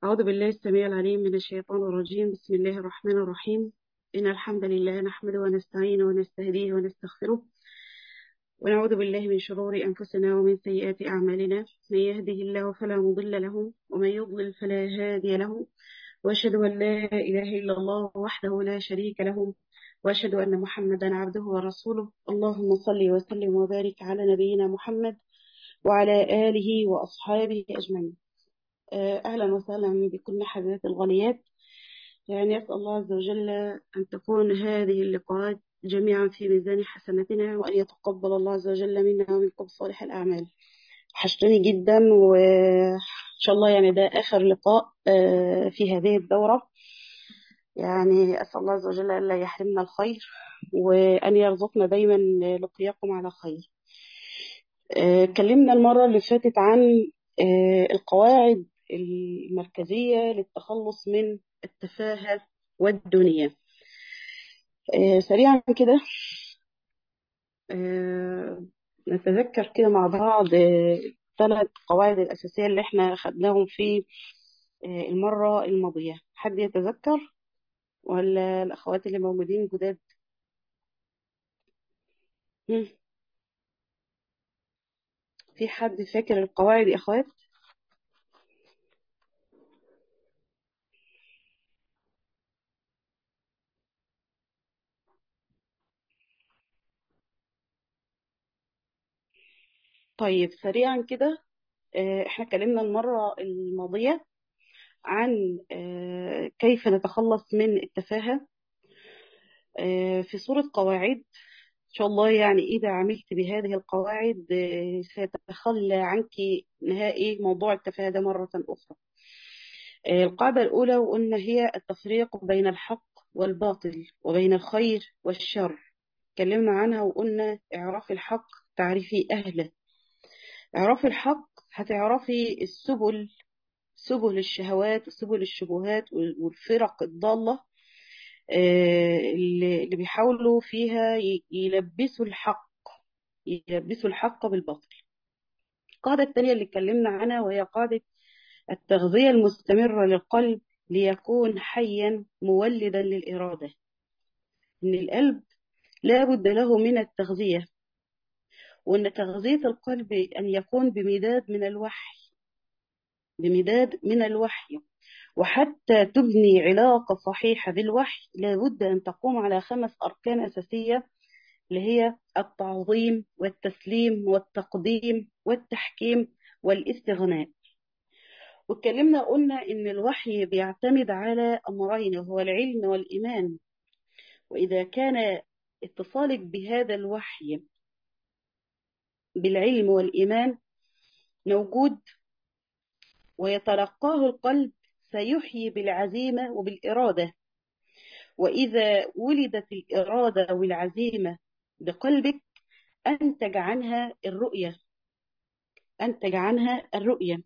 أعوذ بالله السميع العليم من الشيطان الرجيم بسم الله الرحمن الرحيم إن الحمد لله نحمده ونستعينه ونستهديه ونستغفره ونعوذ بالله من شرور أنفسنا ومن سيئات أعمالنا من يهده الله فلا مضل له ومن يضلل فلا هادي له وأشهد أن لا إله إلا الله وحده لا شريك له وأشهد أن محمدا عبده ورسوله اللهم صل وسلم وبارك على نبينا محمد وعلى آله وأصحابه أجمعين آه، أهلا وسهلا بكل حبيبات الغنيات يعني أسأل الله عز وجل أن تكون هذه اللقاءات جميعا في ميزان حسناتنا وأن يتقبل الله عز وجل منا ومنكم صالح الأعمال وحشتني جدا وإن شاء الله يعني ده آخر لقاء آه، في هذه الدورة يعني أسأل الله عز وجل ألا يحرمنا الخير وأن يرزقنا دايما لقياكم على خير آه، اتكلمنا المرة اللي فاتت عن آه، القواعد المركزية للتخلص من التفاهة والدنيا آه، سريعا كده آه، نتذكر كده مع بعض ثلاث قواعد الأساسية اللي احنا خدناهم في آه، المرة الماضية حد يتذكر ولا الأخوات اللي موجودين جداد مم. في حد فاكر القواعد يا أخوات طيب سريعا كده آه، احنا اتكلمنا المرة الماضية عن آه، كيف نتخلص من التفاهة آه، في صورة قواعد إن شاء الله يعني إذا عملت بهذه القواعد آه، سيتخلى عنك نهائي موضوع التفاهة ده مرة أخرى آه، القاعدة الأولى وقلنا هي التفريق بين الحق والباطل وبين الخير والشر اتكلمنا عنها وقلنا اعراف الحق تعرفي أهله اعراف الحق هتعرفي السبل سبل الشهوات وسبل الشبهات والفرق الضالة آه، اللي اللي بيحاولوا فيها ي- يلبسوا الحق يلبسوا الحق بالباطل القاعدة الثانية اللي اتكلمنا عنها وهي قاعدة التغذية المستمرة للقلب ليكون حيا مولدا للإرادة إن القلب لا بد له من التغذية وإن تغذية القلب أن يكون بمداد من الوحي بمداد من الوحي وحتى تبني علاقة صحيحة بالوحي لابد أن تقوم على خمس أركان أساسية اللي هي التعظيم والتسليم والتقديم والتحكيم والاستغناء واتكلمنا قلنا إن الوحي بيعتمد على أمرين وهو العلم والإيمان وإذا كان اتصالك بهذا الوحي بالعلم والإيمان موجود ويتلقاه القلب سيحيي بالعزيمة وبالإرادة وإذا ولدت الإرادة والعزيمة بقلبك أنتج عنها الرؤية أنتج عنها الرؤية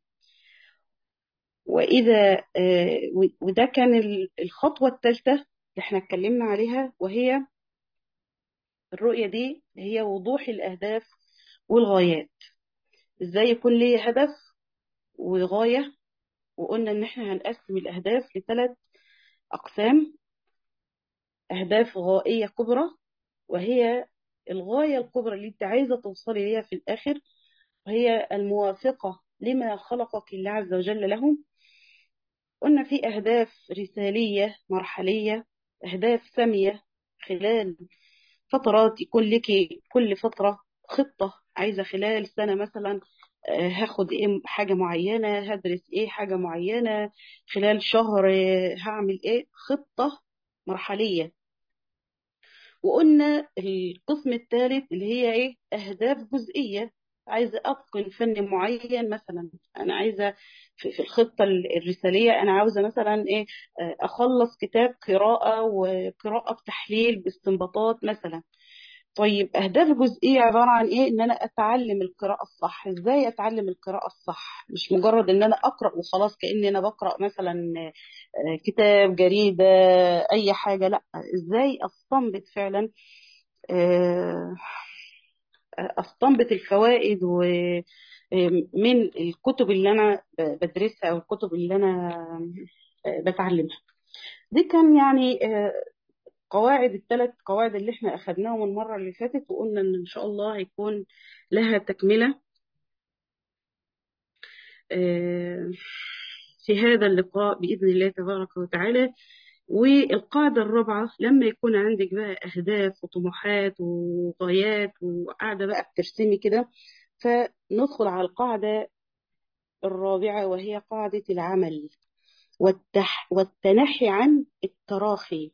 وإذا آه، و- وده كان ال- الخطوة الثالثة اللي احنا اتكلمنا عليها وهي الرؤية دي هي وضوح الأهداف والغايات ازاي يكون لي هدف وغاية وقلنا ان احنا هنقسم الأهداف لثلاث أقسام أهداف غائية كبرى وهي الغاية الكبرى اللي انت عايزة توصلي ليها في الآخر وهي الموافقة لما خلقك الله عز وجل له قلنا في أهداف رسالية مرحلية أهداف سامية خلال فترات يكون لك كل فترة خطة عايزة خلال سنة مثلا آه، هاخد ايه حاجة معينة هدرس ايه حاجة معينة خلال شهر آه، هعمل ايه خطة مرحلية وقلنا القسم الثالث اللي هي ايه اهداف جزئيه عايزه اتقن فن معين مثلا انا عايزه في في الخطه الرساليه انا عاوزه مثلا ايه آه، اخلص كتاب قراءه وقراءه بتحليل باستنباطات مثلا طيب اهداف جزئيه عباره عن ايه ان انا اتعلم القراءه الصح ازاي اتعلم القراءه الصح مش مجرد ان انا اقرا وخلاص كاني انا بقرا مثلا آه، كتاب جريده اي حاجه لا ازاي استنبط فعلا آه، استنبط الفوائد و- من الكتب اللي أنا بدرسها أو الكتب اللي أنا بتعلمها دي كان يعني قواعد الثلاث قواعد اللي احنا أخدناهم المرة اللي فاتت وقلنا إن إن شاء الله هيكون لها تكملة في هذا اللقاء بإذن الله تبارك وتعالى والقاعدة الرابعة لما يكون عندك بقى أهداف وطموحات وغايات وقاعدة بقى بترسمي كده فندخل على القاعدة الرابعة وهي قاعدة العمل والتح والتنحي عن التراخي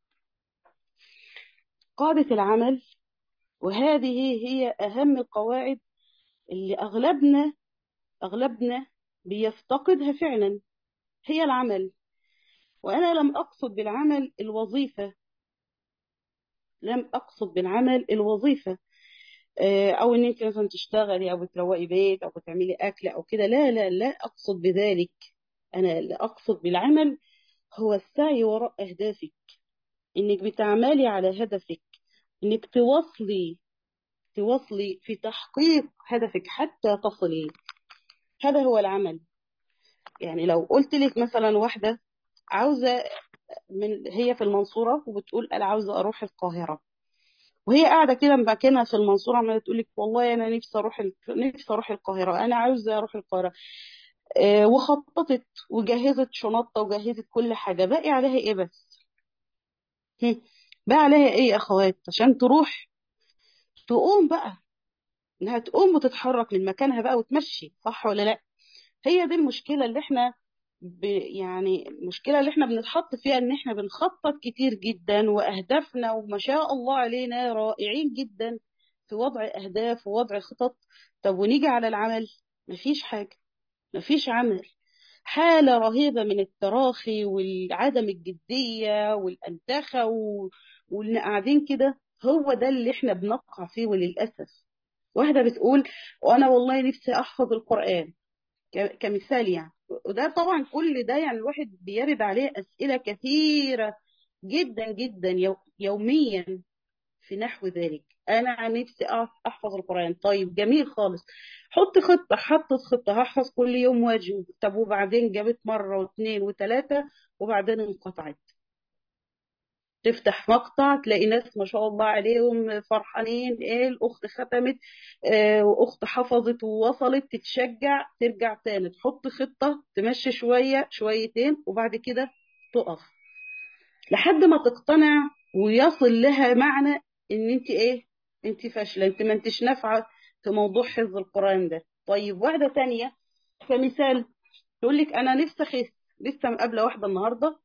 قاعدة العمل وهذه هي أهم القواعد اللي أغلبنا أغلبنا بيفتقدها فعلا هي العمل وأنا لم أقصد بالعمل الوظيفة لم أقصد بالعمل الوظيفة أو إن أنت مثلا تشتغلي أو بتروقي بيت أو بتعملي أكل أو كده لا لا لا أقصد بذلك أنا اللي أقصد بالعمل هو السعي وراء أهدافك إنك بتعملي على هدفك إنك توصلي توصلي في تحقيق هدفك حتى تصلي هذا هو العمل يعني لو قلت لك مثلا واحدة عاوزة من هي في المنصورة وبتقول أنا عاوزة أروح القاهرة وهي قاعدة كده مكانها في المنصورة عمالة تقول لك والله أنا نفسي أروح ال... نفسي أروح القاهرة أنا عاوزة أروح القاهرة آه وخططت وجهزت شنطة وجهزت كل حاجة باقي عليها إيه بس هم. باقي عليها إيه يا أخوات عشان تروح تقوم بقى إنها تقوم وتتحرك من مكانها بقى وتمشي صح ولا لأ هي دي المشكلة اللي احنا ب يعني المشكلة اللي احنا بنتحط فيها ان احنا بنخطط كتير جدا واهدافنا وما شاء الله علينا رائعين جدا في وضع اهداف ووضع خطط طب ونيجي على العمل مفيش حاجة مفيش عمل حالة رهيبة من التراخي والعدم الجدية والأنتخة و... واللي قاعدين كده هو ده اللي احنا بنقع فيه وللأسف واحدة بتقول وأنا والله نفسي أحفظ القرآن كمثال يعني وده طبعا كل ده يعني الواحد بيرد عليه أسئلة كثيرة جدا جدا يوميا في نحو ذلك أنا عن نفسي أحفظ القرآن طيب جميل خالص حط خطة حطت خطة هحفظ كل يوم واجب طب وبعدين جابت مرة واثنين وثلاثة وبعدين انقطعت تفتح مقطع تلاقي ناس ما شاء الله عليهم فرحانين ايه الاخت ختمت آه واخت حفظت ووصلت تتشجع ترجع تاني تحط خطة تمشي شوية شويتين وبعد كده تقف لحد ما تقتنع ويصل لها معنى ان انت ايه انت فاشلة انت ما انتش نافعة في موضوع حفظ القرآن ده طيب واحدة تانية كمثال تقول لك انا نفسي اخس لسه مقابلة واحدة النهاردة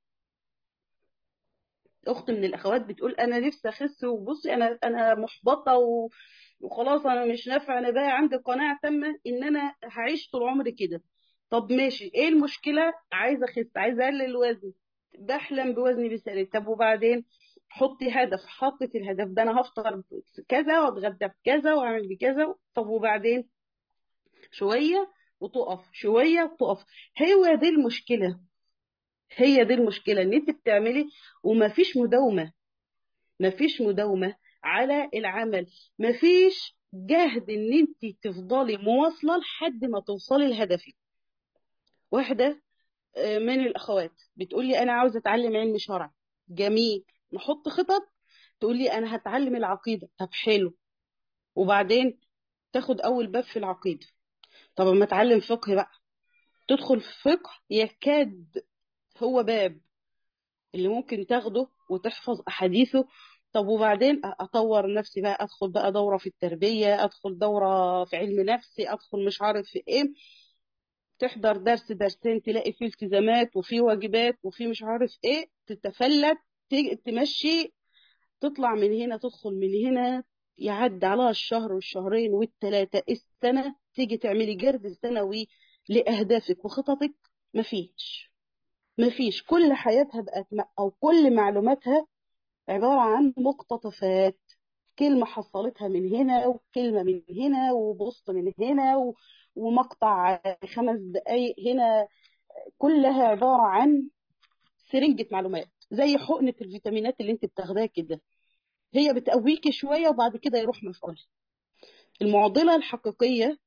اخت من الاخوات بتقول انا نفسي اخس وبصي انا انا محبطه و... وخلاص انا مش نافعه انا بقى عندي قناعه تامه ان انا هعيش طول عمري كده طب ماشي ايه المشكله عايزه اخس عايزه اقلل الوزن بحلم بوزني بيسأل طب وبعدين حطي هدف حطت الهدف ده انا هفطر كذا واتغدى بكذا واعمل بكذا طب وبعدين شويه وتقف شويه وتقف هو دي المشكله هي دي المشكله ان انت بتعملي ومفيش مداومه مفيش مداومه على العمل مفيش جهد ان انت تفضلي مواصله لحد ما توصلي لهدفك واحده من الاخوات بتقول لي انا عاوزه اتعلم علم شرع جميل نحط خطط تقول لي انا هتعلم العقيده طب حلو وبعدين تاخد اول باب في العقيده طب اما اتعلم فقه بقى تدخل في فقه يكاد هو باب اللي ممكن تاخده وتحفظ احاديثه طب وبعدين اطور نفسي بقى ادخل بقى دوره في التربيه ادخل دوره في علم نفسي ادخل مش عارف في ايه تحضر درس درسين تلاقي فيه التزامات وفيه واجبات وفيه مش عارف ايه تتفلت تمشي تطلع من هنا تدخل من هنا يعدي عليها الشهر والشهرين والثلاثه السنه تيجي تعملي جرد سنوي لاهدافك وخططك مفيش مفيش كل حياتها بقت او كل معلوماتها عباره عن مقتطفات كلمه حصلتها من هنا وكلمه من هنا وبوست من هنا و... ومقطع خمس دقايق هنا كلها عبارة عن سرنجة معلومات زي حقنة الفيتامينات اللي انت بتاخدها كده هي بتقويكي شوية وبعد كده يروح مفعول المعضلة الحقيقية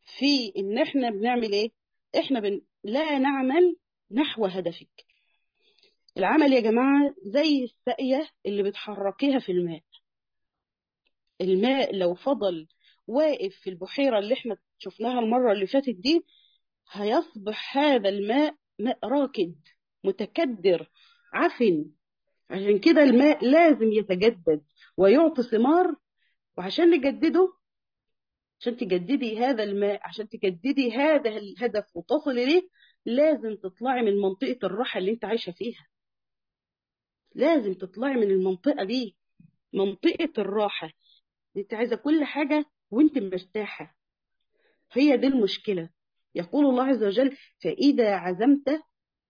في ان احنا بنعمل ايه احنا بن... لا نعمل نحو هدفك العمل يا جماعة زي الساقية اللي بتحركيها في الماء الماء لو فضل واقف في البحيرة اللي احنا شفناها المرة اللي فاتت دي هيصبح هذا الماء ماء راكد متكدر عفن عشان كده الماء لازم يتجدد ويعطي ثمار وعشان نجدده عشان تجددي هذا الماء عشان تجددي هذا الهدف وتصل إليه لازم تطلعي من منطقة الراحة اللي انت عايشة فيها لازم تطلعي من المنطقة دي منطقة الراحة انت عايزة كل حاجة وانت مرتاحة هي دي المشكلة يقول الله عز وجل فإذا عزمت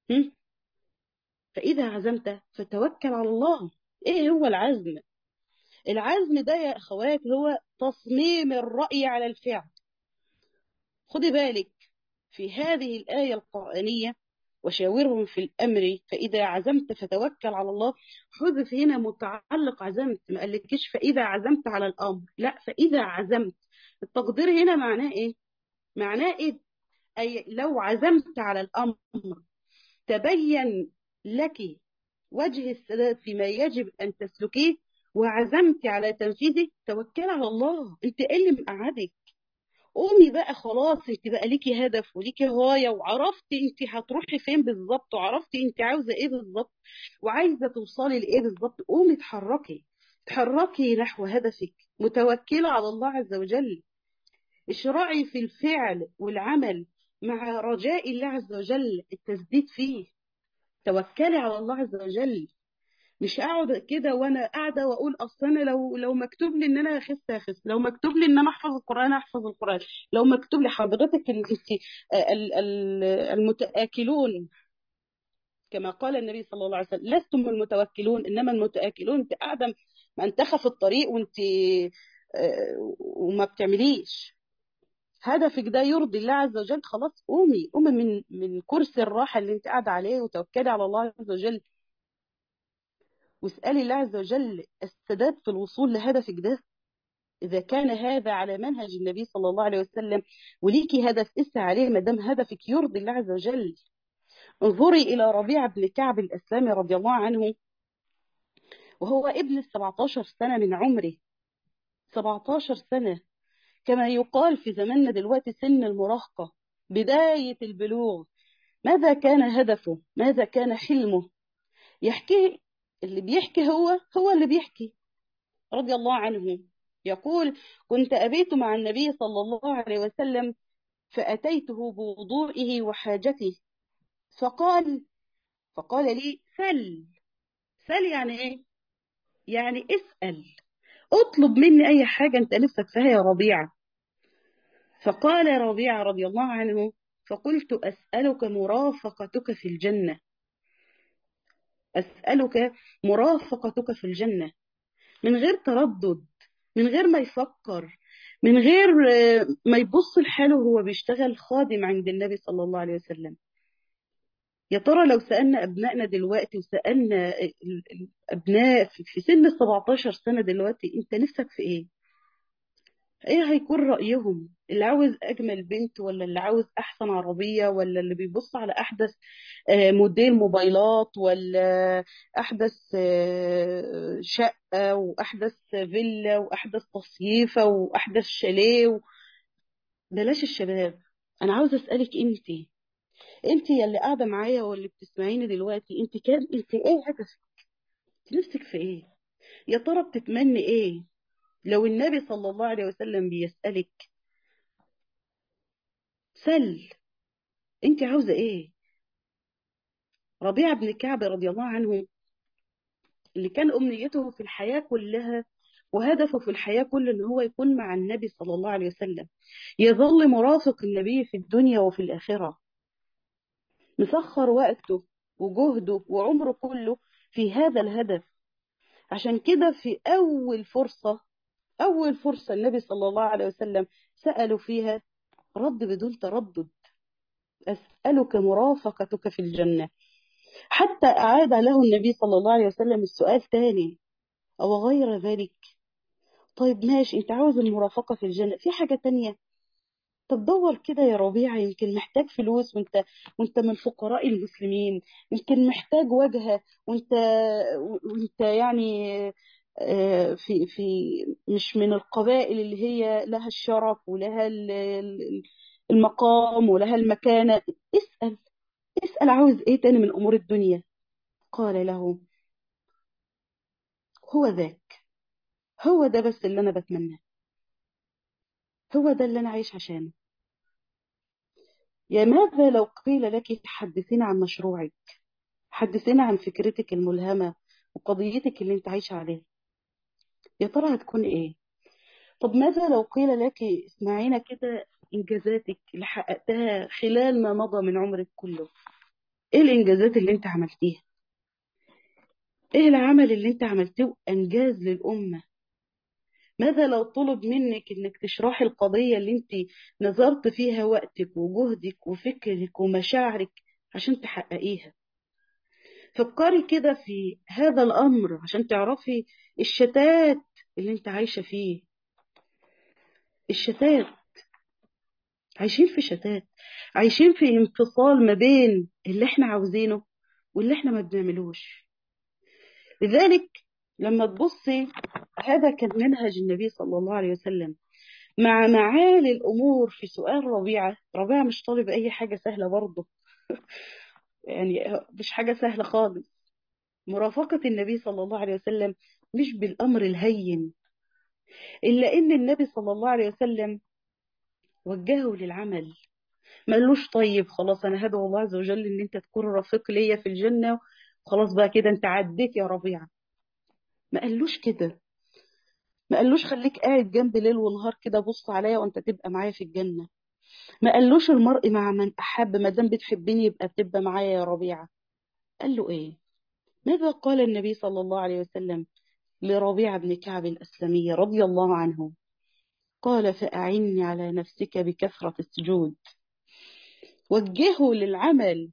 فإذا عزمت فتوكل على الله ايه هو العزم العزم ده يا اخوات هو تصميم الرأي على الفعل خدي بالك في هذه الآية القرآنية وشاورهم في الأمر فإذا عزمت فتوكل على الله حذف هنا متعلق عزمت ما قالكش فإذا عزمت على الأمر لا فإذا عزمت التقدير هنا معناه إيه معناه إيه أي لو عزمت على الأمر تبين لك وجه السداد فيما يجب أن تسلكيه وعزمت على تنفيذه توكل على الله انت ايه اللي مقعدك قومي بقى خلاص انت بقى ليكي هدف وليكي غايه وعرفتي انت هتروحي فين بالظبط وعرفتي انت عاوزه ايه بالظبط وعايزه توصلي لايه بالظبط قومي اتحركي اتحركي نحو هدفك متوكله على الله عز وجل اشرعي في الفعل والعمل مع رجاء الله عز وجل التسديد فيه توكلي على الله عز وجل مش اقعد كده وانا قاعده واقول اصل انا لو لو مكتوب لي ان انا اخس اخس لو مكتوب لي ان انا احفظ القران احفظ القران لو مكتوب لي حضرتك انت المتاكلون كما قال النبي صلى الله عليه وسلم لستم المتوكلون انما المتاكلون انت قاعده منتخه في الطريق وانت وما بتعمليش هدفك ده يرضي الله عز وجل خلاص قومي قومي من من كرسي الراحه اللي انت قاعده عليه وتوكلي على الله عز وجل واسألي الله عز وجل السداد في الوصول لهدفك ده إذا كان هذا على منهج النبي صلى الله عليه وسلم وليكي هدف اسعى عليه ما دام هدفك يرضي الله عز وجل انظري إلى ربيع بن كعب الأسلامي رضي الله عنه وهو ابن ال 17 سنة من عمره 17 سنة كما يقال في زماننا دلوقتي سن المراهقة بداية البلوغ ماذا كان هدفه ماذا كان حلمه يحكي اللي بيحكي هو هو اللي بيحكي رضي الله عنه يقول كنت أبيت مع النبي صلى الله عليه وسلم فأتيته بوضوئه وحاجته فقال فقال لي سل سل يعني ايه يعني اسأل اطلب مني اي حاجة انت نفسك فيها يا ربيعة فقال ربيعة رضي الله عنه فقلت أسألك مرافقتك في الجنة أسألك مرافقتك في الجنة من غير تردد من غير ما يفكر من غير ما يبص لحاله وهو بيشتغل خادم عند النبي صلى الله عليه وسلم يا ترى لو سألنا أبنائنا دلوقتي وسألنا الأبناء في سن 17 سنة دلوقتي أنت نفسك في إيه؟ إيه هيكون رأيهم؟ اللي عاوز أجمل بنت ولا اللي عاوز أحسن عربية ولا اللي بيبص على أحدث موديل موبايلات ولا أحدث شقة وأحدث فيلا وأحدث تصيفة وأحدث شاليه و... بلاش الشباب أنا عاوز أسألك أنت أنت يلي قاعدة معايا واللي بتسمعيني دلوقتي أنت كان أنت إيه هدفك؟ نفسك في إيه؟ يا ترى بتتمني إيه؟ لو النبي صلى الله عليه وسلم بيسألك سل انت عاوزة ايه ربيع بن كعب رضي الله عنه اللي كان أمنيته في الحياة كلها وهدفه في الحياة كله ان هو يكون مع النبي صلى الله عليه وسلم يظل مرافق النبي في الدنيا وفي الآخرة مسخر وقته وجهده وعمره كله في هذا الهدف عشان كده في أول فرصة أول فرصة النبي صلى الله عليه وسلم سألوا فيها رد بدون تردد أسألك مرافقتك في الجنة حتى أعاد له النبي صلى الله عليه وسلم السؤال تاني أو غير ذلك طيب ماشي أنت عاوز المرافقة في الجنة في حاجة تانية طب دور كده يا ربيع يمكن محتاج فلوس وانت وانت من فقراء المسلمين يمكن محتاج وجهة وانت وانت يعني آه، في في مش من القبائل اللي هي لها الشرف ولها ال- ال- المقام ولها المكانة اسأل اسأل عاوز ايه تاني من امور الدنيا قال له هو ذاك هو ده بس اللي انا بتمناه هو ده اللي انا عايش عشانه يا ماذا لو قيل لك حدثينا عن مشروعك حدثينا عن فكرتك الملهمة وقضيتك اللي انت عايشة عليها يا ترى هتكون ايه طب ماذا لو قيل لك اسمعينا كده انجازاتك اللي حققتها خلال ما مضى من عمرك كله ايه الانجازات اللي انت عملتيها ايه العمل اللي انت عملته انجاز للأمة ماذا لو طلب منك انك تشرحي القضية اللي انت نظرت فيها وقتك وجهدك وفكرك ومشاعرك عشان تحققيها فكري كده في هذا الأمر عشان تعرفي الشتات اللي انت عايشة فيه الشتات عايشين في شتات عايشين في انفصال ما بين اللي احنا عاوزينه واللي احنا ما بنعملوش لذلك لما تبصي هذا كان منهج النبي صلى الله عليه وسلم مع معالي الأمور في سؤال ربيعة ربيعة مش طالب أي حاجة سهلة برضه يعني مش حاجة سهلة خالص مرافقة النبي صلى الله عليه وسلم مش بالأمر الهين إلا إن النبي صلى الله عليه وسلم وجهه للعمل ما قالوش طيب خلاص أنا هدعو الله عز وجل إن أنت تكون رفيق ليا في الجنة خلاص بقى كده أنت عديت يا ربيعة ما قالوش كده ما قالوش خليك قاعد جنبي ليل ونهار كده بص عليا وأنت تبقى معايا في الجنة ما قالوش المرء مع من أحب ما دام بتحبني يبقى تبقى معايا يا ربيعة قال له إيه ماذا قال النبي صلى الله عليه وسلم لربيعة بن كعب الأسلمي رضي الله عنه قال فأعني على نفسك بكثرة السجود وجهه للعمل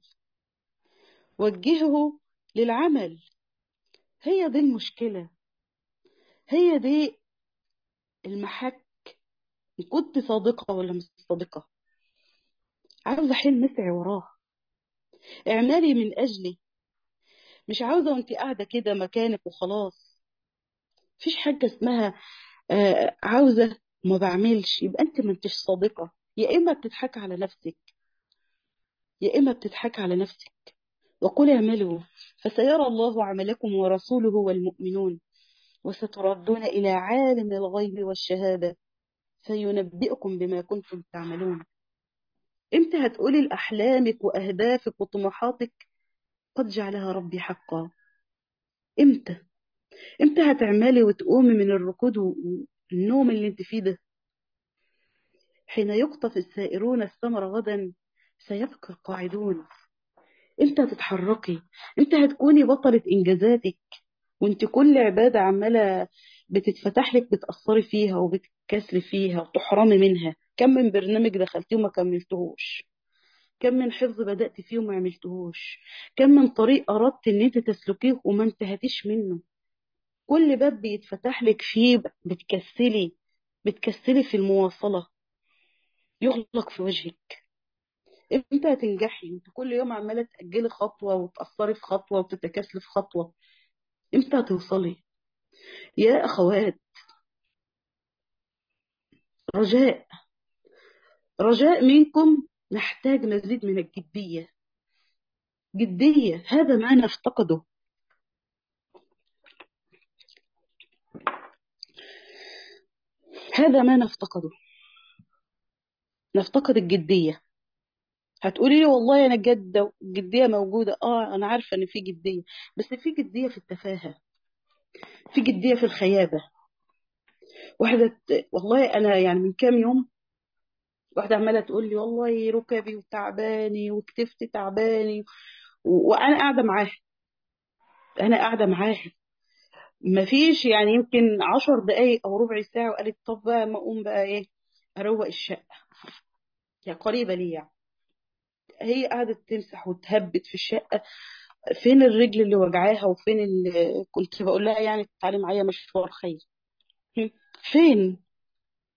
وجهه للعمل هي دي المشكلة هي دي المحك إن كنت صادقة ولا مش صادقة عاوزة حلم مسعي وراه اعملي من أجلي مش عاوزة وانت قاعدة كده مكانك وخلاص مفيش حاجة اسمها آه عاوزة ما بعملش يبقى انت ما انتش صادقة يا إما بتضحك على نفسك يا إما بتضحك على نفسك وقل اعملوا فسيرى الله عملكم ورسوله والمؤمنون وستردون إلى عالم الغيب والشهادة فينبئكم بما كنتم تعملون امتى هتقولي لأحلامك وأهدافك وطموحاتك قد جعلها ربي حقا امتى امتى هتعملي وتقومي من الركود والنوم اللي انت فيه ده حين يقطف السائرون الثمر غدا سيبقى القاعدون امتى هتتحركي امتى هتكوني بطلة انجازاتك وانت كل عبادة عمالة بتتفتح لك بتأثري فيها وبتكسري فيها وتحرمي منها كم من برنامج دخلتيه وما كملتهوش كم من حفظ بدأت فيه وما عملتهوش كم من طريق أردت ان انت تسلكيه وما انتهتيش منه كل باب بيتفتح لك فيه بتكسلي بتكسلي في المواصلة يغلق في وجهك امتى هتنجحي انت كل يوم عمالة تأجلي خطوة وتأثري في خطوة وتتكاسلي في خطوة امتى هتوصلي يا أخوات رجاء رجاء منكم نحتاج مزيد من الجدية جدية هذا ما نفتقده هذا ما نفتقده نفتقد الجدية هتقولي لي والله أنا جدة الجدية موجودة آه أنا عارفة إن في جدية بس في جدية في التفاهة في جدية في الخيابة واحدة والله أنا يعني من كام يوم واحدة عمالة تقول لي والله ركبي وتعباني وكتفتي تعباني و... وأنا قاعدة معاها أنا قاعدة معاها مفيش يعني يمكن عشر دقايق أو ربع ساعة وقالت طب بقى ما أقوم بقى إيه أروق الشقة هي قريبة لي يعني هي قعدت تمسح وتهبت في الشقة فين الرجل اللي وجعاها وفين اللي كنت بقول لها يعني تعالي معايا مشوار خير فين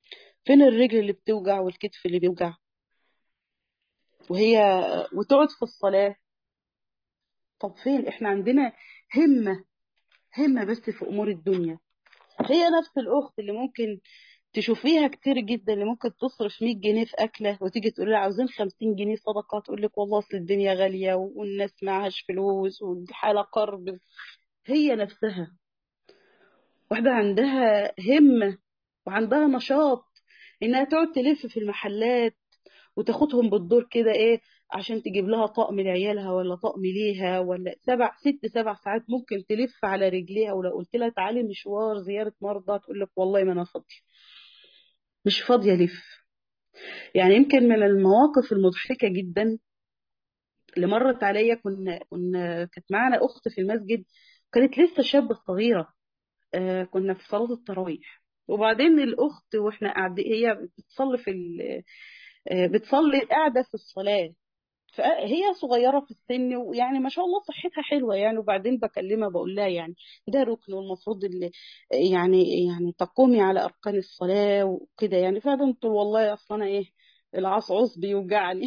فين الرجل اللي بتوجع والكتف اللي بيوجع وهي وتقعد في الصلاة طب فين احنا عندنا همة همة بس في أمور الدنيا هي نفس الأخت اللي ممكن تشوفيها كتير جدا اللي ممكن تصرف 100 جنيه في أكلة وتيجي تقول لها عاوزين 50 جنيه صدقة تقول لك والله أصل الدنيا غالية والناس معهاش فلوس والحالة قرب هي نفسها واحدة عندها همة وعندها نشاط إنها تقعد تلف في المحلات وتاخدهم بالدور كده إيه عشان تجيب لها طقم لعيالها ولا طقم ليها ولا سبع ست سبع ساعات ممكن تلف على رجليها ولو قلت لها تعالي مشوار زيارة مرضى تقول لك والله ما أنا فاضية مش فاضية لف يعني يمكن من المواقف المضحكة جدا اللي مرت عليا كنا كنا كانت معانا أخت في المسجد كانت لسه شابة صغيرة آه كنا في صلاة التراويح وبعدين الأخت واحنا قاعدين هي بتصلي في ال- آه بتصلي قاعدة في الصلاة فهي صغيرة في السن ويعني ما شاء الله صحتها حلوة يعني وبعدين بكلمها بقول لها يعني ده ركن والمفروض اللي يعني يعني تقومي على أركان الصلاة وكده يعني فعلا قلت له والله أصل أنا إيه العصعص بيوجعني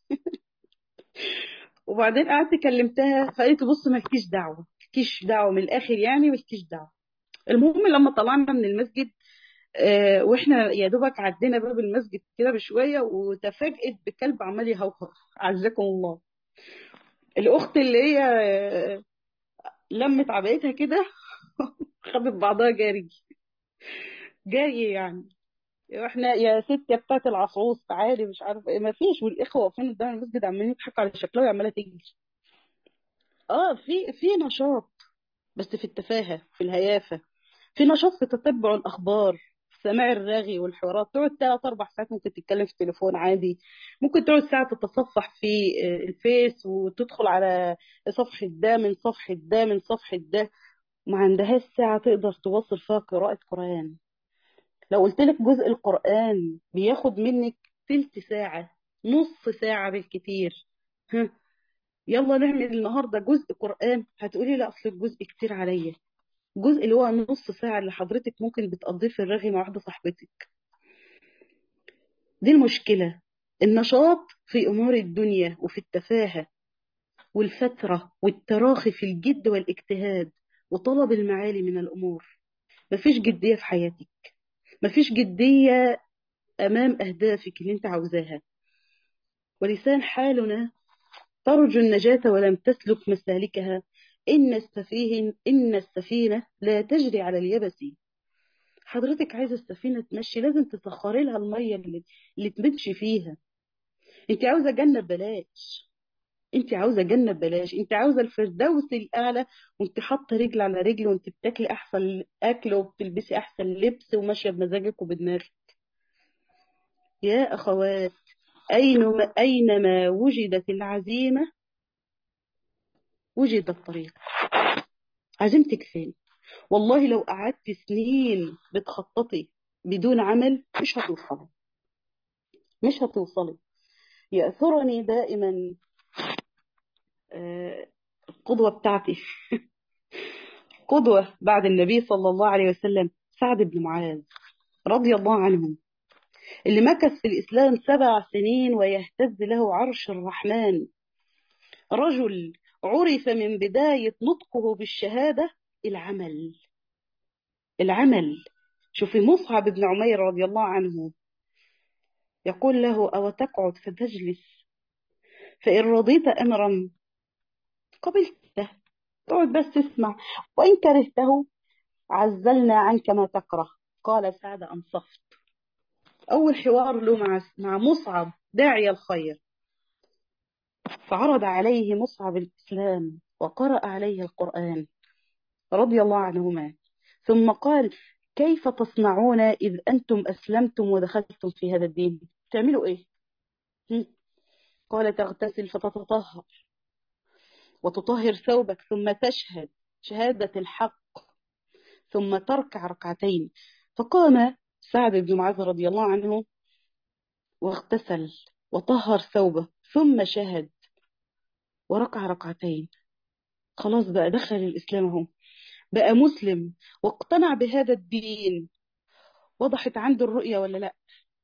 وبعدين قعدت كلمتها فقالت لي بص مالكيش دعوة مالكيش دعوة من الآخر يعني مالكيش دعوة المهم لما طلعنا من المسجد آه، واحنا يا دوبك عدينا باب المسجد كده بشويه وتفاجئت بكلب عمال يهوهو عزكم الله الاخت اللي هي آه، لمت عبايتها كده خدت بعضها جري جري يعني واحنا يا ست يا بتاعت العصعوص تعالي مش عارف ايه ما فيش والاخوه واقفين قدام المسجد عمالين يضحكوا على شكلها وعماله تجري اه في في نشاط بس في التفاهه في الهيافه في نشاط في تتبع الأخبار في سماع الرغي والحوارات تقعد ثلاث أربع ساعات ممكن تتكلم في التليفون عادي ممكن تقعد ساعة تتصفح في آه، الفيس وتدخل على صفحة ده من صفحة ده من صفحة ده ما عندهاش ساعة تقدر تواصل فيها قراءة قرآن لو قلت لك جزء القرآن بياخد منك تلت ساعة نص ساعة بالكتير ها يلا نعمل النهاردة جزء قرآن هتقولي لا أصل الجزء كتير عليا الجزء اللي هو نص ساعة اللي حضرتك ممكن بتقضيه في الرغي مع واحدة صاحبتك دي المشكلة النشاط في أمور الدنيا وفي التفاهة والفترة والتراخي في الجد والاجتهاد وطلب المعالي من الأمور مفيش جدية في حياتك مفيش جدية أمام أهدافك اللي أنت عاوزاها ولسان حالنا ترجو النجاة ولم تسلك مسالكها إن السفيهن إن السفينة لا تجري على اليبس حضرتك عايزة السفينة تمشي لازم تسخري لها المية اللي, اللي تمشي فيها انت عاوزة جنة ببلاش انت عاوزة جنة ببلاش انت عاوزة الفردوس الأعلى وانت حاطة رجل على رجل وانت بتاكلي أحسن أكل وبتلبسي أحسن لبس وماشية بمزاجك وبدماغك يا أخوات أينما أينما وجدت العزيمة وجد الطريق عزيمتك فين والله لو قعدت سنين بتخططي بدون عمل مش هتوصلي مش هتوصلي يأثرني دائما آه، القدوة بتاعتي قدوة بعد النبي صلى الله عليه وسلم سعد بن معاذ رضي الله عنه اللي مكث في الإسلام سبع سنين ويهتز له عرش الرحمن رجل عرف من بداية نطقه بالشهادة العمل العمل شوفي مصعب بن عمير رضي الله عنه يقول له أو تقعد فتجلس فإن رضيت أمرا قبلته تقعد بس تسمع وإن كرهته عزلنا عنك ما تكره قال سعد أنصفت أول حوار له مع مع مصعب داعي الخير فعرض عليه مصعب الإسلام وقرأ عليه القرآن رضي الله عنهما ثم قال كيف تصنعون إذ أنتم أسلمتم ودخلتم في هذا الدين تعملوا إيه هم؟ قال تغتسل فتتطهر وتطهر ثوبك ثم تشهد شهادة الحق ثم تركع ركعتين فقام سعد بن معاذ رضي الله عنه واغتسل وطهر ثوبه ثم شهد وركع ركعتين خلاص بقى دخل الإسلام اهو بقى مسلم واقتنع بهذا الدين وضحت عنده الرؤية ولا لا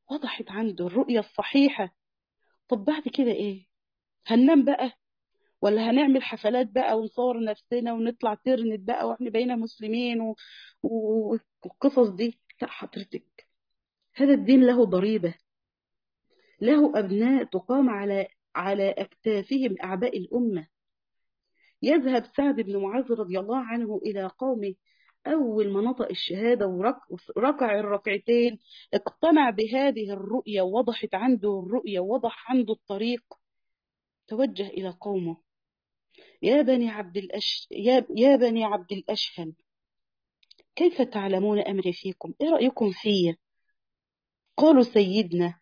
وضحت عنده الرؤية الصحيحة طب بعد كده ايه هننام بقى ولا هنعمل حفلات بقى ونصور نفسنا ونطلع ترند بقى واحنا بقينا مسلمين و... و... والقصص دي لا حضرتك هذا الدين له ضريبة له أبناء تقام على على أكتافهم أعباء الأمة يذهب سعد بن معاذ رضي الله عنه إلى قومه أول ما نطق الشهادة وركع الركعتين اقتنع بهذه الرؤية ووضحت عنده الرؤية ووضح عنده الطريق توجه إلى قومه يا بني عبد الأش... يا... يا بني عبد الأشهل كيف تعلمون أمري فيكم إيه رأيكم فيا قالوا سيدنا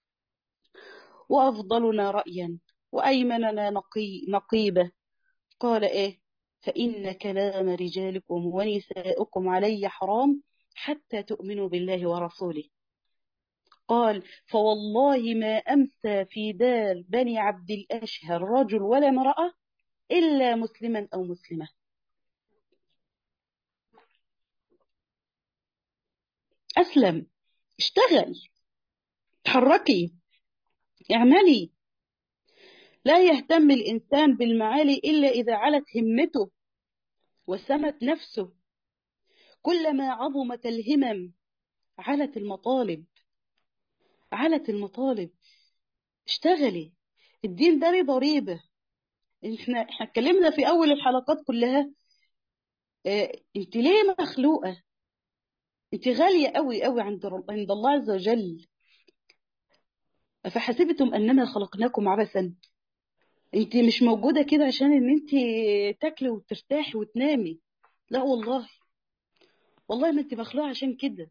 وأفضلنا رأيا وأيمننا نقي... نقيبة قال إيه فإن كلام رجالكم ونساؤكم علي حرام حتى تؤمنوا بالله ورسوله قال فوالله ما أمسى في دار بني عبد الأشهر رجل ولا امرأة إلا مسلما أو مسلمة أسلم اشتغل تحركي اعملي لا يهتم الإنسان بالمعالي إلا إذا علت همته وسمت نفسه كلما عظمت الهمم علت المطالب علت المطالب اشتغلي الدين ده ليه ضريبة احنا احنا اتكلمنا في اول الحلقات كلها اه انت ليه مخلوقة انت غالية قوي قوي عند عند الله عز وجل أفحسبتم أنما خلقناكم عبثا انت مش موجودة كده عشان ان انت تاكلي وترتاحي وتنامي لا والله والله ما انت مخلوقة عشان كده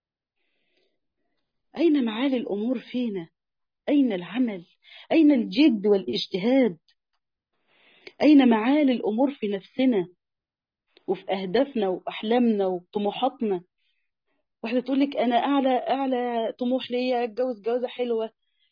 أين معالي الأمور فينا أين العمل أين الجد والاجتهاد أين معالي الأمور في نفسنا وفي أهدافنا وأحلامنا وطموحاتنا واحدة تقول لك أنا أعلى أعلى طموح ليا أتجوز جوازة حلوة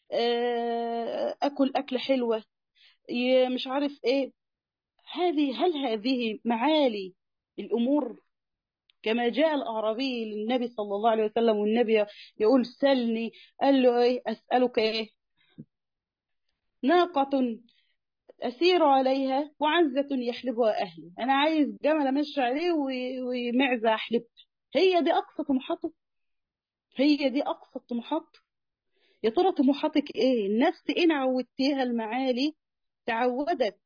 أكل أكلة حلوة مش عارف إيه هذه هل هذه معالي الأمور كما جاء الأعرابي للنبي صلى الله عليه وسلم والنبي يقول سلني قال له إيه أسألك إيه ناقة أسير عليها وعنزة يحلبها أهلي أنا عايز جمل أمشي عليه ومعزة أحلبها هي دي أقصى طموحاته هي دي أقصى الطموحات يا ترى طموحاتك إيه النفس إن عودتيها المعالي تعودت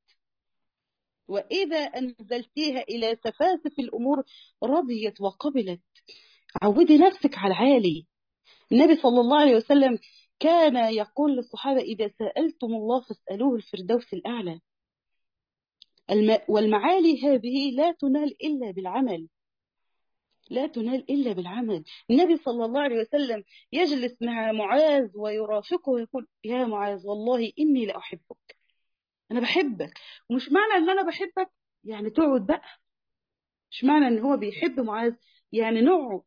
وإذا أنزلتيها إلى سفاسف الأمور رضيت وقبلت عودي نفسك على العالي النبي صلى الله عليه وسلم كان يقول للصحابة إذا سألتم الله فاسألوه الفردوس الأعلى الم... والمعالي هذه لا تنال إلا بالعمل لا تنال إلا بالعمل النبي صلى الله عليه وسلم يجلس مع معاذ ويرافقه ويقول يا معاذ والله إني لأحبك أنا بحبك ومش معنى أن أنا بحبك يعني تقعد بقى مش معنى أن هو بيحب معاذ يعني نقعد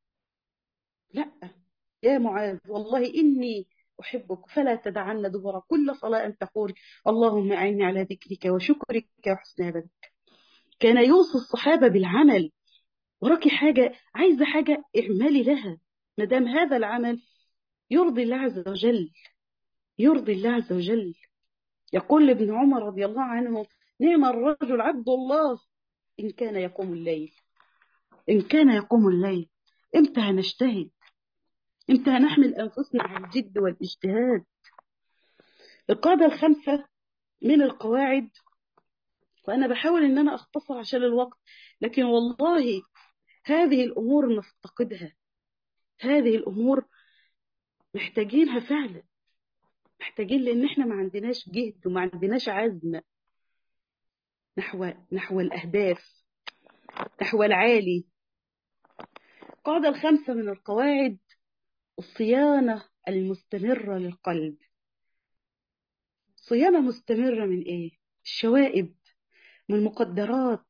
لا يا معاذ والله إني أحبك فلا تدعن دبر كل صلاة أن تقول اللهم أعني على ذكرك وشكرك وحسن عبادتك كان يوصي الصحابة بالعمل وراكي حاجة عايزة حاجة اعملي لها ما دام هذا العمل يرضي الله عز وجل يرضي الله عز وجل يقول لابن عمر رضي الله عنه نعم الرجل عبد الله إن كان يقوم الليل إن كان يقوم الليل إمتى هنجتهد إمتى هنحمل أنفسنا على الجد والاجتهاد القاعدة الخامسة من القواعد وأنا بحاول إن أنا أختصر عشان الوقت لكن والله هذه الأمور نفتقدها هذه الأمور محتاجينها فعلا محتاجين لأن إحنا ما عندناش جهد وما عندناش عزم نحو نحو الأهداف نحو العالي القاعدة الخامسة من القواعد الصيانة المستمرة للقلب صيانة مستمرة من إيه؟ الشوائب من المقدرات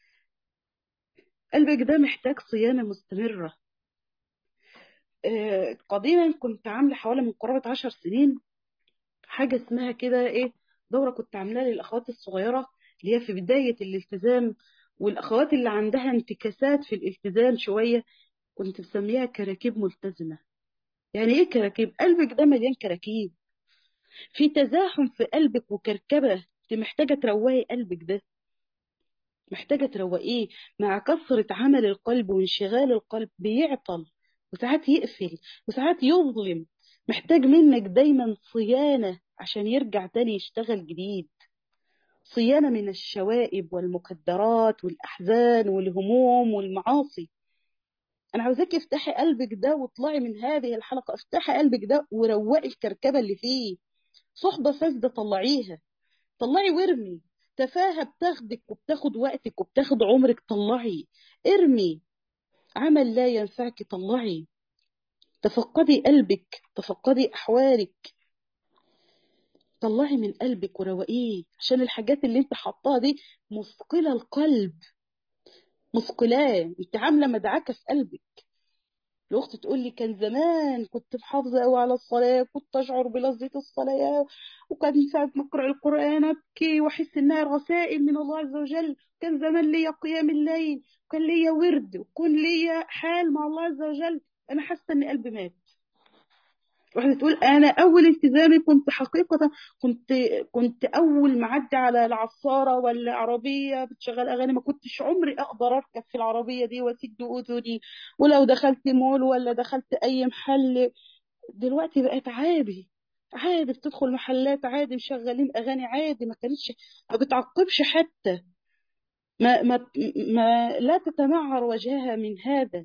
قلبك ده محتاج صيانة مستمرة آه قديما كنت عاملة حوالي من قرابة عشر سنين حاجة اسمها كده إيه دورة كنت عاملاها للأخوات الصغيرة اللي هي في بداية الالتزام والأخوات اللي عندها انتكاسات في الالتزام شوية كنت مسميها كراكيب ملتزمة يعني ايه كراكيب قلبك ده مليان كراكيب في تزاحم في قلبك وكركبة انت محتاجة تروقي قلبك ده محتاجة تروقيه مع كثرة عمل القلب وانشغال القلب بيعطل وساعات يقفل وساعات يظلم محتاج منك دايما صيانة عشان يرجع تاني يشتغل جديد صيانة من الشوائب والمخدرات والأحزان والهموم والمعاصي أنا عاوزاك افتحي قلبك ده واطلعي من هذه الحلقة افتحي قلبك ده وروقي الكركبة اللي فيه صحبة فاسدة طلعيها طلعي وارمي تفاهة بتاخدك وبتاخد وقتك وبتاخد عمرك طلعي ارمي عمل لا ينفعك طلعي تفقدي قلبك تفقدي أحوالك طلعي من قلبك وروقيه عشان الحاجات اللي انت حطاها دي مثقلة القلب مثقلاه انت عاملة مدعكة في قلبك الأخت تقول لي كان زمان كنت محافظة قوي على الصلاة كنت أشعر بلذة الصلاة وكان من ساعة ما أقرأ القرآن أبكي وأحس إنها رسائل من الله عز وجل كان زمان ليا قيام الليل وكان ليا ورد وكان ليا حال مع الله عز وجل أنا حاسة إن قلبي مات واحدة تقول أنا أول التزامي كنت حقيقة كنت كنت أول ما أعدي على العصارة ولا عربية بتشغل أغاني ما كنتش عمري أقدر أركب في العربية دي وأسد أذني ولو دخلت مول ولا دخلت أي محل دلوقتي بقت عادي عادي بتدخل محلات عادي مشغلين أغاني عادي ما كانتش ما بتعقبش حتى ما ما ما لا تتمعر وجهها من هذا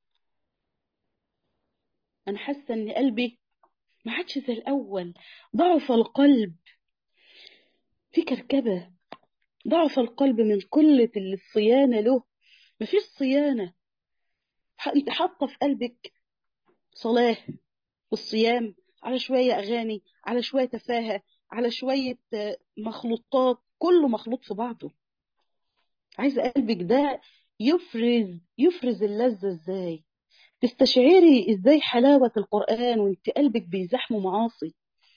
أنا حاسة إن قلبي ما عادش زي الأول ضعف القلب في كركبة ضعف القلب من قلة الصيانة له مفيش صيانة انت حاطة في قلبك صلاة والصيام على شوية أغاني على شوية تفاهة على شوية مخلوطات كله مخلوط في بعضه عايزة قلبك ده يفرز يفرز اللذة ازاي تستشعري ازاي حلاوة القرآن وانت قلبك بيزحمه معاصي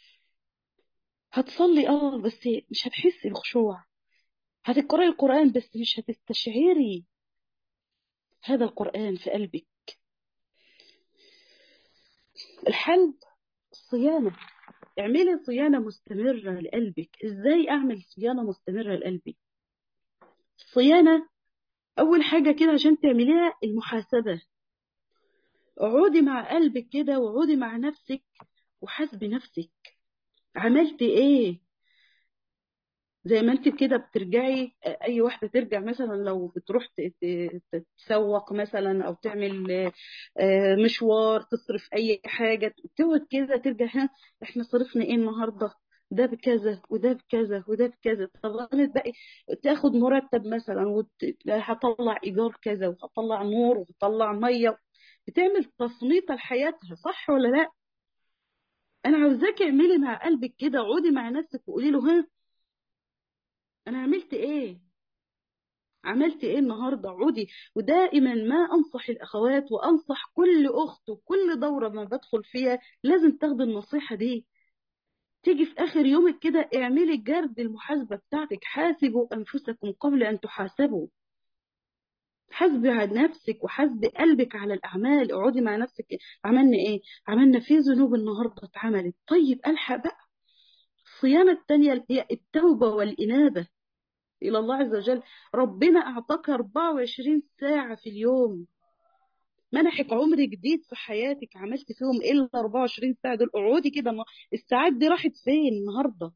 هتصلي اه بس مش هتحسي بخشوع هتقرأي القرآن بس مش هتستشعري هذا القرآن في قلبك الحل صيانة اعملي صيانة مستمرة لقلبك ازاي اعمل صيانة مستمرة لقلبي الصيانة اول حاجة كده عشان تعمليها المحاسبة اقعدي مع قلبك كده واقعدي مع نفسك وحاسبي نفسك عملت ايه زي ما انت كده بترجعي اي واحده ترجع مثلا لو بتروح تتسوق مثلا او تعمل مشوار تصرف اي حاجه تقعد كده ترجع ها احنا صرفنا ايه النهارده ده بكذا وده بكذا وده بكذا طب انا بقى تاخد مرتب مثلا وهطلع ايجار كذا وهطلع نور وهطلع ميه بتعمل تصميت لحياتها صح ولا لا انا عاوزاكي اعملي مع قلبك كده اقعدي مع نفسك وقولي له ها انا عملت ايه عملت ايه النهارده عودي ودائما ما انصح الاخوات وانصح كل اخت وكل دوره ما بدخل فيها لازم تاخدي النصيحه دي تيجي في اخر يومك كده اعملي جرد المحاسبه بتاعتك حاسبوا انفسكم قبل ان تحاسبوا حاسبي على نفسك وحاسبي قلبك على الاعمال اقعدي مع نفسك عملنا ايه عملنا في ذنوب النهارده اتعملت طيب الحق بقى الصيانه الثانيه هي التوبه والانابه إلى الله عز وجل ربنا أعطاك 24 ساعة في اليوم منحك عمر جديد في حياتك عملت فيهم إيه ال 24 ساعة دول اقعدي كده الساعات دي راحت فين النهاردة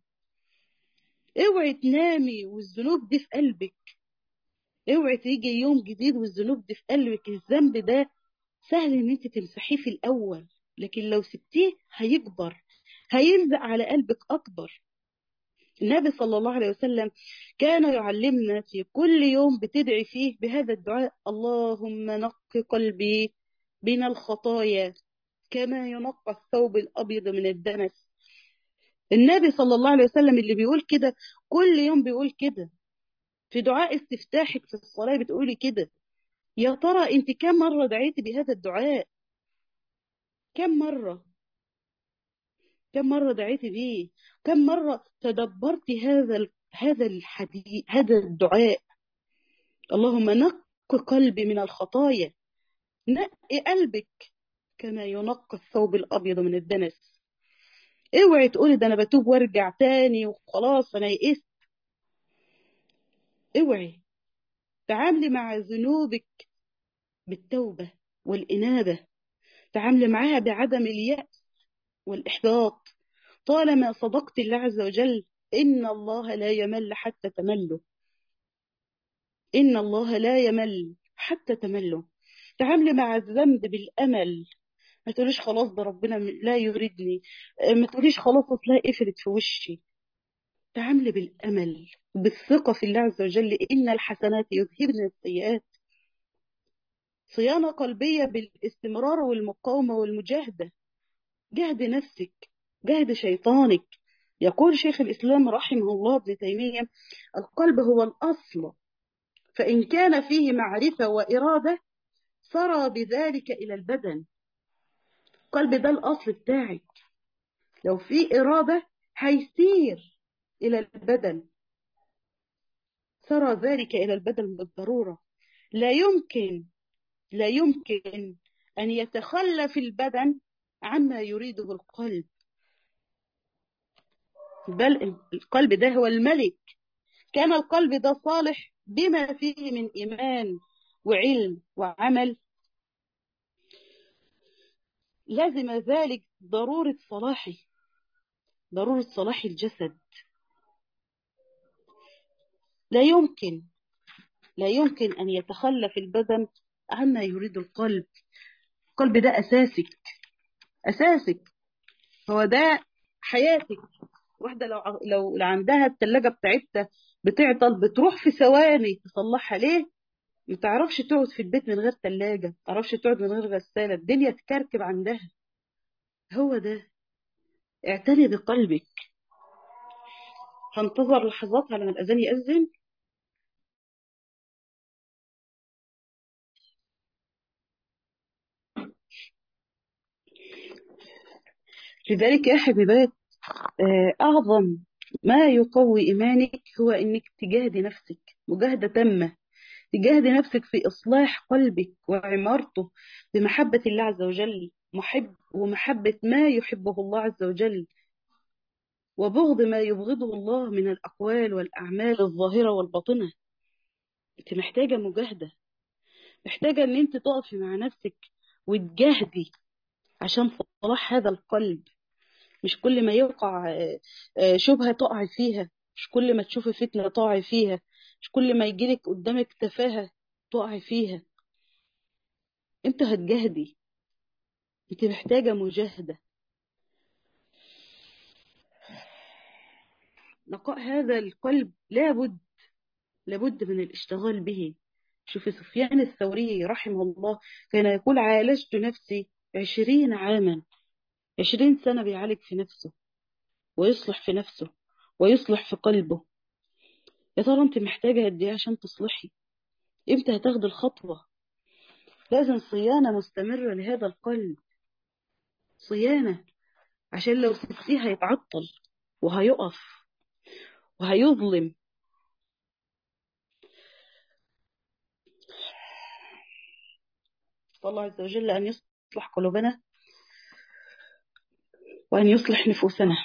اوعي تنامي والذنوب دي في قلبك اوعي تيجي يوم جديد والذنوب دي في قلبك الذنب ده سهل ان انت تمسحيه في الاول لكن لو سبتيه هيكبر هيلزق على قلبك اكبر النبي صلى الله عليه وسلم كان يعلمنا في كل يوم بتدعي فيه بهذا الدعاء اللهم نق قلبي من الخطايا كما ينقى الثوب الأبيض من الدنس النبي صلى الله عليه وسلم اللي بيقول كده كل يوم بيقول كده في دعاء استفتاحك في الصلاة بتقولي كده يا ترى انت كم مرة دعيتي بهذا الدعاء كم مرة كم مرة دعيتي بيه كم مرة تدبرت هذا هذا الحديث هذا الدعاء اللهم نق قلبي من الخطايا نقي قلبك كما ينقى الثوب الأبيض من الدنس اوعي تقولي ده أنا بتوب وارجع تاني وخلاص أنا يئست اوعي تعاملي مع ذنوبك بالتوبة والإنابة تعاملي معاها بعدم اليأس والإحباط طالما صدقت الله عز وجل إن الله لا يمل حتى تمله إن الله لا يمل حتى تمله تعاملي مع الذنب بالأمل ما تقوليش خلاص ده ربنا لا يريدني ما تقوليش خلاص اصلها قفلت في وشي تعاملي بالأمل بالثقة في الله عز وجل إن الحسنات يذهبن السيئات صيانة قلبية بالاستمرار والمقاومة والمجاهدة جهد نفسك جهد شيطانك يقول شيخ الإسلام رحمه الله ابن تيمية القلب هو الأصل فإن كان فيه معرفة وإرادة سرى بذلك إلى البدن القلب ده الأصل بتاعك لو في إرادة هيسير إلى البدن سرى ذلك إلى البدن بالضرورة لا يمكن لا يمكن أن يتخلف البدن عما يريده القلب بل القلب ده هو الملك كان القلب ده صالح بما فيه من إيمان وعلم وعمل لازم ذلك ضرورة صلاحه ضرورة صلاح الجسد لا يمكن لا يمكن أن يتخلف البدن عما يريد القلب القلب ده أساسك أساسك هو ده حياتك واحدة لو لو عندها التلاجة بتاعتها بتعطل بتروح في ثواني تصلحها ليه؟ ما تعرفش تقعد في البيت من غير تلاجة ما تعرفش تقعد من غير غسالة الدنيا تكركب عندها هو ده اعتني بقلبك هنتظر لحظات على ما الأذان يأذن لذلك يا حبيبات أعظم ما يقوي إيمانك هو إنك تجاهدي نفسك مجاهدة تامة تجاهدي نفسك في إصلاح قلبك وعمارته بمحبة الله عز وجل محب ومحبة ما يحبه الله عز وجل وبغض ما يبغضه الله من الأقوال والأعمال الظاهرة والباطنة أنت محتاجة مجاهدة محتاجة أن أنت تقفي مع نفسك وتجاهدي عشان صلاح هذا القلب مش كل ما يقع شبهة تقعي فيها مش كل ما تشوفي فتنة تقعي فيها مش كل ما يجيلك قدامك تفاهة تقعي فيها انت هتجاهدي انت محتاجة مجاهدة نقاء هذا القلب لابد لابد من الاشتغال به شوفي سفيان الثوري رحمه الله كان يقول عالجت نفسي عشرين عاما عشرين سنة بيعالج في نفسه ويصلح في نفسه ويصلح في قلبه يا ترى انت محتاجة قد ايه عشان تصلحي امتى هتاخدي الخطوة لازم صيانة مستمرة لهذا القلب صيانة عشان لو سبتيه هيتعطل وهيقف وهيظلم الله عز وجل أن يصلح قلوبنا وأن يصلح نفوسنا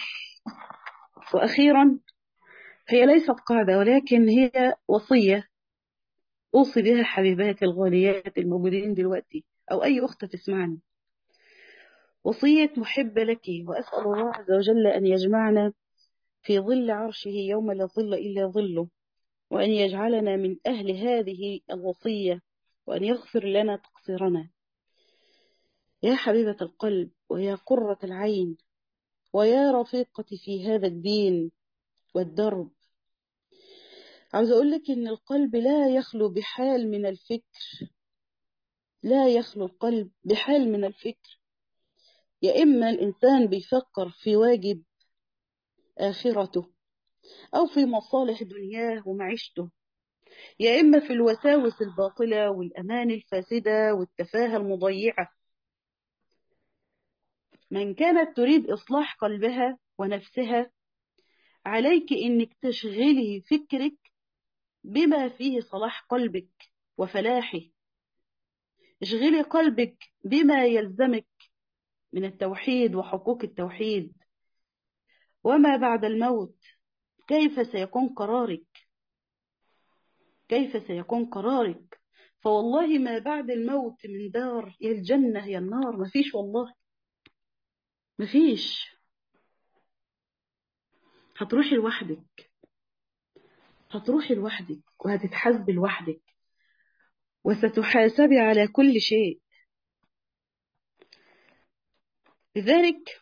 وأخيرا هي ليست قاعدة ولكن هي وصية أوصي بها حبيباتي الغاليات الموجودين دلوقتي أو أي أخت تسمعني وصية محبة لك وأسأل الله عز وجل أن يجمعنا في ظل عرشه يوم لا ظل إلا ظله وأن يجعلنا من أهل هذه الوصية وأن يغفر لنا تقصيرنا يا حبيبة القلب ويا قرة العين ويا رفيقتي في هذا الدين والدرب عاوز أقول لك إن القلب لا يخلو بحال من الفكر لا يخلو القلب بحال من الفكر يا إما الإنسان بيفكر في واجب آخرته أو في مصالح دنياه ومعيشته يا إما في الوساوس الباطلة والأمان الفاسدة والتفاهة المضيعة من كانت تريد إصلاح قلبها ونفسها عليك إنك تشغلي فكرك بما فيه صلاح قلبك وفلاحه اشغلي قلبك بما يلزمك من التوحيد وحقوق التوحيد وما بعد الموت كيف سيكون قرارك كيف سيكون قرارك فوالله ما بعد الموت من دار يا الجنة يا النار ما فيش والله ما فيش هتروحي لوحدك هتروحي لوحدك وهتتحاسبي لوحدك وستحاسبي على كل شيء لذلك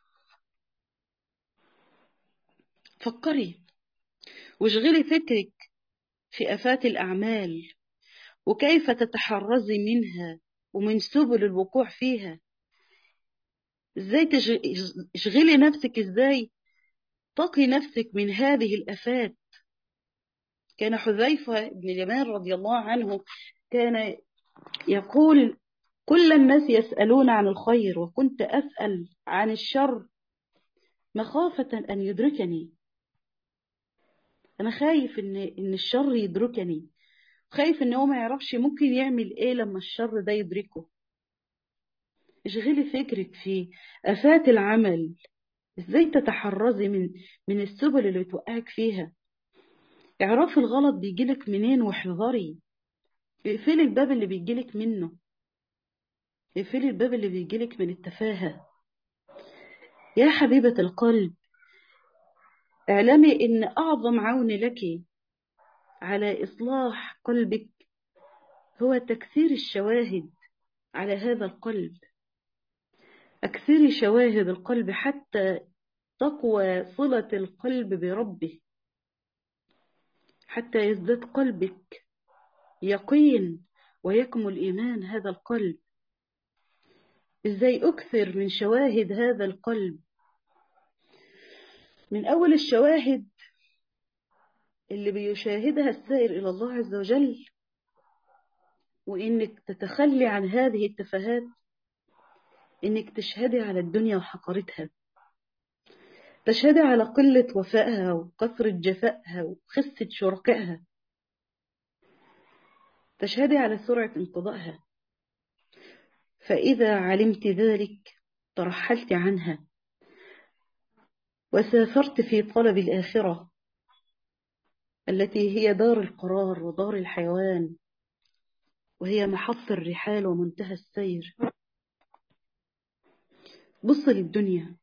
فكري واشغلي فكرك في آفات الأعمال وكيف تتحرزي منها ومن سبل الوقوع فيها ازاي تشغلي نفسك ازاي تقي نفسك من هذه الآفات كان حذيفة بن اليمان رضي الله عنه كان يقول كل الناس يسألون عن الخير وكنت أسأل عن الشر مخافة أن يدركني أنا خايف إن إن الشر يدركني خايف إن هو ما يعرفش ممكن يعمل إيه لما الشر ده يدركه اشغلي فكرك في آفات العمل إزاي تتحرزي من من السبل اللي بتوقعك فيها اعرفي الغلط بيجيلك منين واحذري اقفلي الباب اللي بيجيلك منه اقفلي الباب اللي بيجيلك من التفاهة يا حبيبة القلب اعلمي ان اعظم عون لك على اصلاح قلبك هو تكثير الشواهد على هذا القلب اكثري شواهد القلب حتى تقوى صلة القلب بربه حتى يزداد قلبك يقين ويكمل إيمان هذا القلب إزاي أكثر من شواهد هذا القلب من أول الشواهد اللي بيشاهدها السائر إلى الله عز وجل وإنك تتخلي عن هذه التفاهات إنك تشهدي على الدنيا وحقارتها تشهدي على قلة وفائها وكثرة جفائها وخسة شركائها تشهدي على سرعة انقضائها فإذا علمت ذلك ترحلت عنها وسافرت في طلب الآخرة التي هي دار القرار ودار الحيوان وهي محط الرحال ومنتهى السير بص للدنيا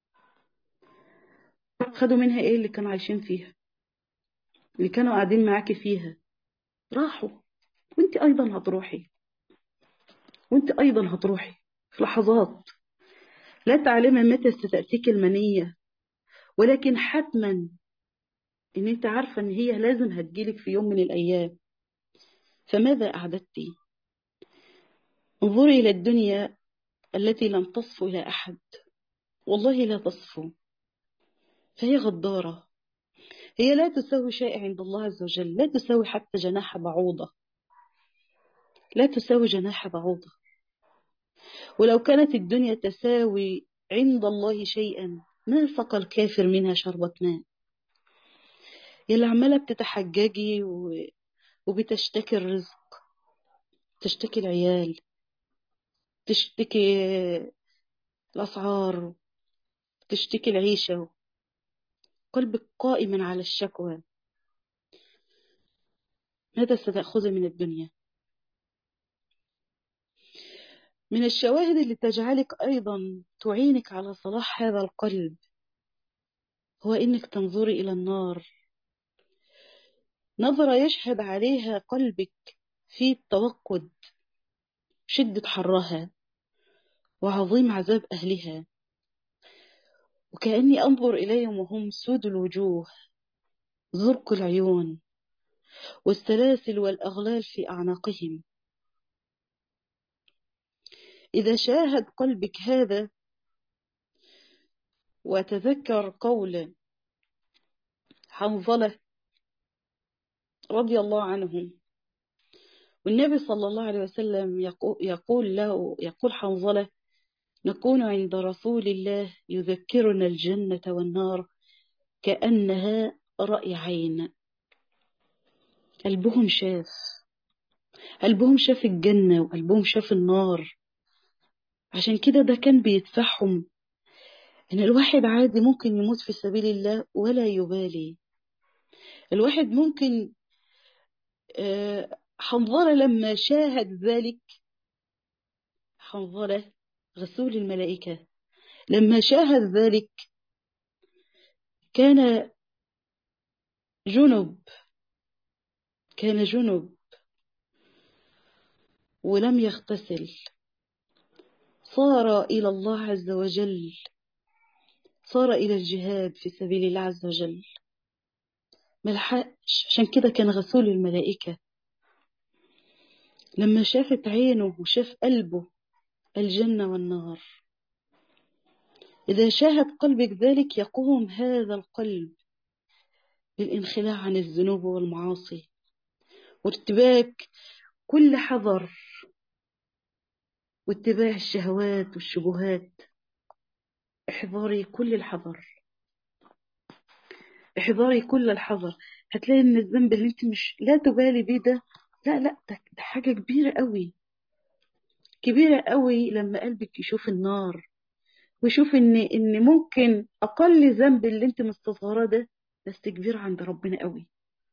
خدوا منها ايه اللي كانوا عايشين فيها اللي كانوا قاعدين معاكي فيها راحوا وانت ايضا هتروحي وانت ايضا هتروحي في لحظات لا تعلمي متى ستأتيك المنية ولكن حتما ان انت عارفة ان هي لازم هتجيلك في يوم من الايام فماذا اعددتي انظري الى الدنيا التي لم تصفو الى احد والله لا تصفو فهي غدارة هي لا تساوي شيء عند الله عز وجل لا تساوي حتى جناح بعوضة لا تساوي جناح بعوضة ولو كانت الدنيا تساوي عند الله شيئا ما سقى الكافر منها شربة ماء يلي عمالة بتتحججي و... وبتشتكي الرزق تشتكي العيال تشتكي الأسعار تشتكي العيشة قلبك قائم على الشكوى ماذا ستأخذ من الدنيا من الشواهد اللي تجعلك أيضا تعينك على صلاح هذا القلب هو إنك تنظري إلى النار نظرة يشهد عليها قلبك في التوقد شدة حرها وعظيم عذاب أهلها وكأني أنظر إليهم وهم سود الوجوه زرق العيون والسلاسل والأغلال في أعناقهم إذا شاهد قلبك هذا وتذكر قول حنظلة رضي الله عنه والنبي صلى الله عليه وسلم يقول له يقول حنظلة نكون عند رسول الله يذكرنا الجنة والنار كأنها رأي عين قلبهم شاف قلبهم شاف الجنة وقلبهم شاف النار عشان كده ده كان بيدفعهم إن الواحد عادي ممكن يموت في سبيل الله ولا يبالي الواحد ممكن آه، حنظلة لما شاهد ذلك حنظلة رسول الملائكة لما شاهد ذلك كان جنب كان جنب ولم يغتسل صار إلى الله عز وجل صار إلى الجهاد في سبيل الله عز وجل ملحقش عشان كده كان غسول الملائكة لما شافت عينه وشاف قلبه الجنة والنار إذا شاهد قلبك ذلك يقوم هذا القلب للانخلاع عن الذنوب والمعاصي وارتباك كل حذر واتباع الشهوات والشبهات احذري كل الحذر احذري كل الحذر هتلاقي ان الذنب اللي انت مش لا تبالي بيه ده لا لا ده, ده حاجة كبيرة قوي كبيرة قوي لما قلبك يشوف النار ويشوف ان ان ممكن اقل ذنب اللي انت مستصغراه ده بس كبير عند ربنا قوي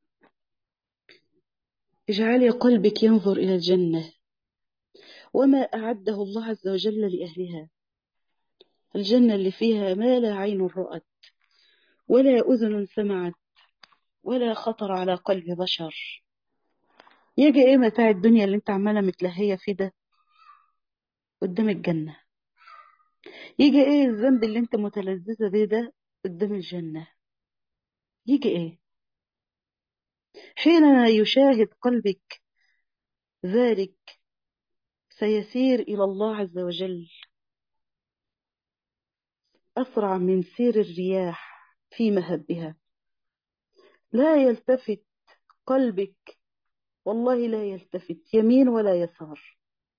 اجعلي قلبك ينظر الى الجنة وما اعده الله عز وجل لاهلها الجنة اللي فيها ما لا عين رأت ولا أذن سمعت ولا خطر على قلب بشر يجي ايه متاع الدنيا اللي انت عمالة متلهية فيه ده قدام الجنة يجي ايه الذنب اللي انت متلذذة بيه ده قدام الجنة يجي ايه حين يشاهد قلبك ذلك سيسير إلى الله عز وجل أسرع من سير الرياح في مهبها لا يلتفت قلبك والله لا يلتفت يمين ولا يسار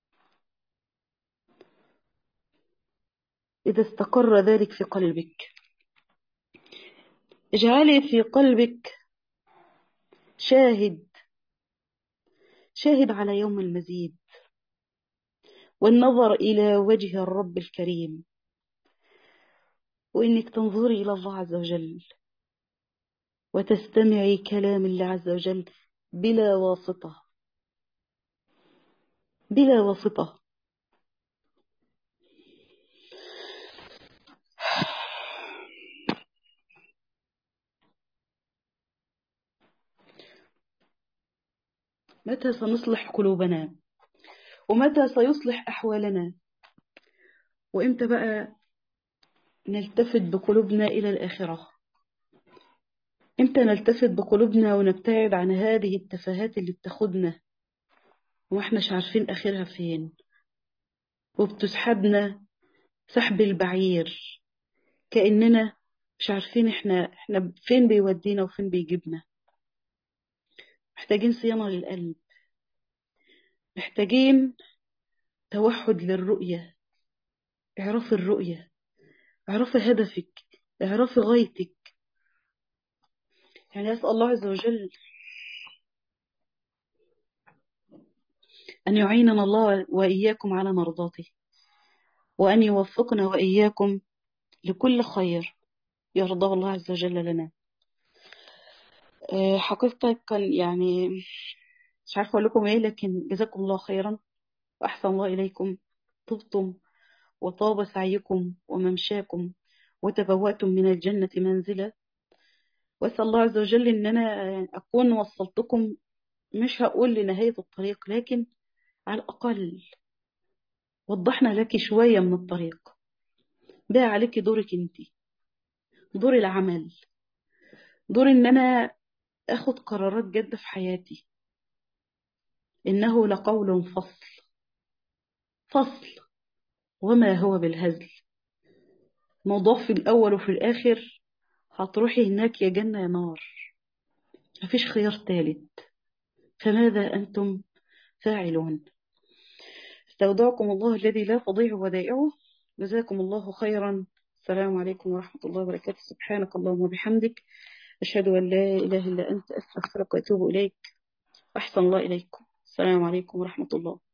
إذا استقر ذلك في قلبك اجعلي في قلبك شاهد شاهد على يوم المزيد والنظر إلى وجه الرب الكريم وإنك تنظري إلى الله عز وجل وتستمعي كلام الله عز وجل بلا واسطة بلا واسطة متى سنصلح قلوبنا ومتى سيصلح أحوالنا وإمتى بقى نلتفت بقلوبنا إلى الآخرة إمتى نلتفت بقلوبنا ونبتعد عن هذه التفاهات اللي بتاخدنا وإحناش عارفين آخرها فين وبتسحبنا سحب البعير كأننا مش عارفين إحنا إحنا فين بيودينا وفين بيجيبنا محتاجين صيانة للقلب محتاجين توحد للرؤية اعرفي الرؤية اعرفي هدفك اعرفي غايتك يعني أسأل الله عز وجل أن يعيننا الله وإياكم على مرضاته وأن يوفقنا وإياكم لكل خير يرضاه الله عز وجل لنا أه حقيقة كان يعني مش عارفة أقول لكم إيه لكن جزاكم الله خيرا وأحسن الله إليكم طبتم وطاب سعيكم وممشاكم وتبوأتم من الجنة منزلا وأسأل الله عز وجل إن أنا أكون وصلتكم مش هقول لنهاية الطريق لكن على الأقل وضحنا لك شوية من الطريق بقى عليك دورك انت دور العمل دور ان انا اخد قرارات جادة في حياتي انه لقول فصل فصل وما هو بالهزل موضوع في الاول وفي الاخر هتروحي هناك يا جنة يا نار مفيش خيار ثالث فماذا انتم فاعلون استودعكم الله الذي لا تضيع ودائعه جزاكم الله خيرا السلام عليكم ورحمة الله وبركاته سبحانك اللهم وبحمدك أشهد أن لا إله إلا أنت أستغفرك وأتوب إليك أحسن الله إليكم السلام عليكم ورحمة الله